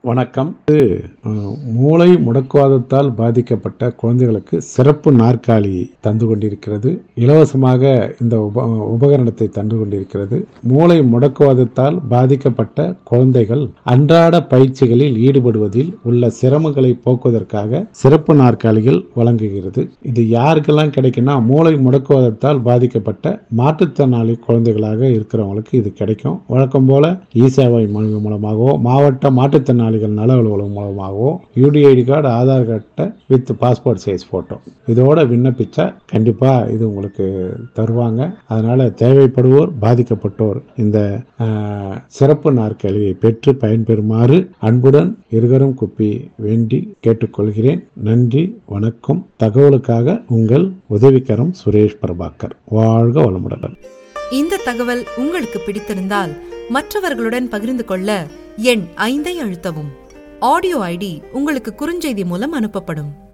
வணக்கம் இது அஹ், மூளை முடக்குவாதத்தால் பாதிக்கப்பட்ட குழந்தைகளுக்கு சிறப்பு நாற்காலி தந்து கொண்டிருக்கிறது இலவசமாக இந்த உப உபகரணத்தை தந்து கொண்டிருக்கிறது மூளை முடக்குவாதத்தால் பாதிக்கப்பட்ட குழந்தைகள் அன்றாட பயிற்சிகளில் ஈடுபடுவதில் உள்ள சிரமங்களை போக்குவதற்காக சிறப்பு நாற்காலிகள் வழங்குகிறது இது யாருக்கெல்லாம் கிடைக்குன்னா மூளை முடக்குவாதத்தால் பாதிக்கப்பட்ட மாற்றுத்திறனாளி குழந்தைகளாக இருக்கிறவங்களுக்கு இது கிடைக்கும் வழக்கம் போல இ சேவை மையம் மூலமாகவோ மாவட்ட மாற்றுத்திறனாளிகள் நல அலுவலகம் மூலமாகவோ யூடிஐடி கார்டு ஆதார் கார்டை வித் பாஸ்போர்ட் சைஸ் போட்டோ இதோட விண்ணப்பிச்சா கண்டிப்பா இது உங்களுக்கு தருவாங்க அதனால தேவைப்படுவோர் பாதிக்கப்பட்டோர் இந்த ஆஹ், சிறப்பு நாற்காலியை பெற்று பயன்பெறுமாறு அன்புடன் இருகரம் குப்பி வேண்டி கேட்டுக்கொள்கிறேன் நன்றி வணக்கம் தகவலுக்காக உங்கள் உதவிக்கரம் சுரேஷ் பிரபாகர் வாழ்க வளமுடன் இந்த தகவல் உங்களுக்கு பிடித்திருந்தால் மற்றவர்களுடன் பகிர்ந்து கொள்ள எண் ஐந்தை அழுத்தவும் ஆடியோ ஐடி உங்களுக்கு குறுஞ்செய்தி மூலம் அனுப்பப்படும்